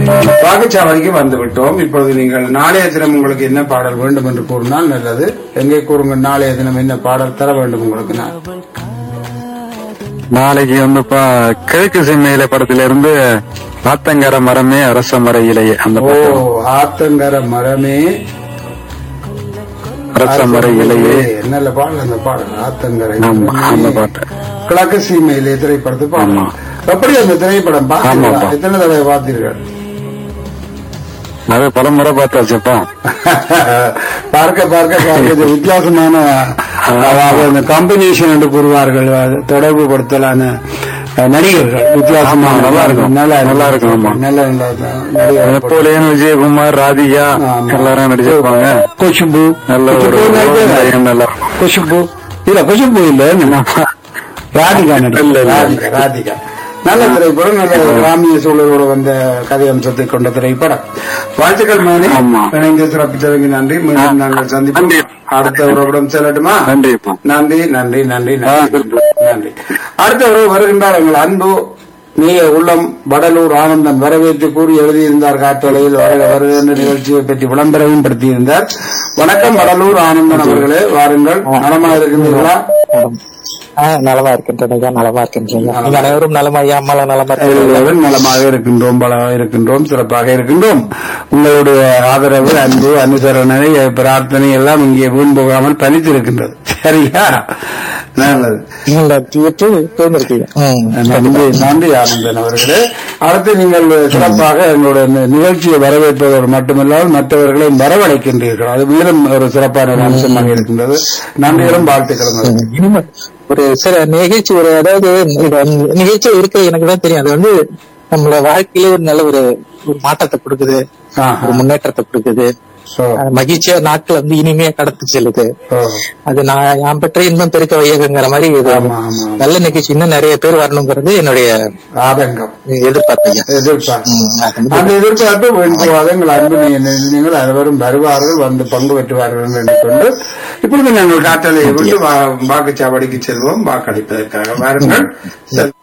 வாக்குச்சாவடிக்கு வந்து விட்டோம் இப்பொழுது நீங்கள் நாளைய தினம் உங்களுக்கு என்ன பாடல் வேண்டும் என்று கூறினால் நல்லது எங்கே கூறுங்கள் நாளைய தினம் என்ன பாடல் தர வேண்டும் உங்களுக்கு நான் நாளைக்கு வந்துப்பா கிழக்கு செம்மையில படத்துல இருந்து ஆத்தங்கர மரமே அரச மர இலையே அந்த ஓ பாட்டு ஆத்தங்கர மரமே அரச மர இலையே நல்ல பாடல் அந்த பாடல் ஆத்தங்கரை ஆமா அந்த மரமே. பாட்டு கிழக்கு சீமையிலே திரைப்படத்து பாடல் ஆமா. எப்படி அந்த திரைப்படம் பார்த்தீங்களா? ஆமாப்பா. எத்தனை தடவை பார்த்தீர்கள் அது பல முறை பார்த்தாச்சுப்பா பார்க்க பார்க்க பார்க்க இது வித்தியாசமான அதாவது அந்த காம்பினேஷன் என்று கூறுவார்கள் அது தொடர்பு படுத்தலான அஹ், நடிகர்கள் வித்தியாசமான ஆமா, நல்லா இருக்கும். நல்லா நல்லா இருக்கும், ஆமா. நல்ல நல்ல நடிகர்கள் நெப்போலியன் விஜயகுமார் ராதிகா ஆமா. எல்லாரும் நடிச்சிருப்பாங்க குஷ்பு நல்ல ஒரு குஷ்பு நடிகர். உலகம் நல்லா குஷ்பு இல்ல குஷ்பு இல்ல ராதிகா நடிகர். இல்ல, இல்ல. ராதிகா ராதிகா நல்ல திரைப்படம் நல்ல கிராமிய சூழலோடு வந்த கதை அம்சத்தை கொண்ட திரைப்படம் வாழ்த்துக்கள் மகனே ஆமா. இணைந்து சிறப்பித்ததற்கு நன்றி மீண்டும் நாங்கள் சந்திப்போம் நன்றி. அடுத்த உறவிடம் செல்லட்டுமா நன்றிப்பா நன்றி நன்றி நன்றி ஆ, நன்றி நன்றி அடுத்த உறவு வருகின்றார் எங்கள் அன்பு நீய உள்ளம் வடலூர் ஆனந்தன் வரவேற்று கூறி எழுதியிருந்தார் காற்றலையில் வருக வருக என்ற நிகழ்ச்சியை பற்றி விளம்பரமும் படுத்தியிருந்தார் வணக்கம் வடலூர் ஆனந்தன் அவர்களே வாருங்கள் நலமா இருக்கின்றீர்களா ஆ, நலமா இருக்கின்றன ஐயா நலமா இருக்கின்றீங்க நீங்க அனைவரும் நலமா ஐயா அம்மாலாம் நலமா இருக்கீங்களா? எல்லோரும் நலமாக இருக்கின்றோம் பலமாக இருக்கின்றோம் சிறப்பாக இருக்கின்றோம் உங்களுடைய ஆதரவு அன்பு அனுசரணை பிரார்த்தனை எல்லாம் இங்கே வீண் போகாமல் பணித்திருக்கின்றது சரியா நல்லது நீங்க தீர்த்து தேர்ந்தெடுக்கீங்க ம். நன்றி நன்றி ஆனந்தன் அவர்களே அடுத்து நீங்கள் சிறப்பாக எங்களுடைய நி- நிகழ்ச்சியை வரவேற்பதோடு மட்டுமில்லாமல் மற்றவர்களையும் வரவழைக்கின்றீர்கள் அது மேலும் ஒரு சிறப்பான ஒரு அம்சமாக இருக்கின்றது நன்றிகளும் வாழ்த்துக்களும் அதுக்கு. இனிமே ஒரு சில நிகழ்ச்சி ஒரு அதாவது இது வந்து நிகழ்ச்சி இருக்கு எனக்கு தான் தெரியும் அது வந்து நம்மள வாழ்க்கையில ஒரு நல்ல ஒரு ஒரு மாற்றத்தை கொடுக்குது ஆஹா. ஒரு முன்னேற்றத்தை கொடுக்குது ஓ, அது மகிழ்ச்சியா நாட்கள் வந்து இனிமையா கடத்தி செல்லுது ஓ. அது நான் நான் பெற்ற இன்பம் பெருக்க வையங்கிற மாதிரி இது ஆமா, ஆமா. நல்ல நிகழ்ச்சி இன்னும் நிறைய பேர் வரணுங்கிறது என்னுடைய ஆதங்கம் எதிர்பார்ப்பீங்க எதிர்பார்ப்பு ம், அது அந்த எதிர்பார்ப்பு வேண்டுவாத எங்கள் அன்பு நீ- நீங்கள் அனைவரும் வருவார்கள் வந்து பங்கு பெற்றுவார்கள் என்று எண்ணிக்கொண்டு இப்பொழுது நாங்கள் காற்றலை விட்டு வா- வாக்குச்சாவடிக்கு செல்வோம் வாக்களிப்பதற்காக வாருங்கள் செல்-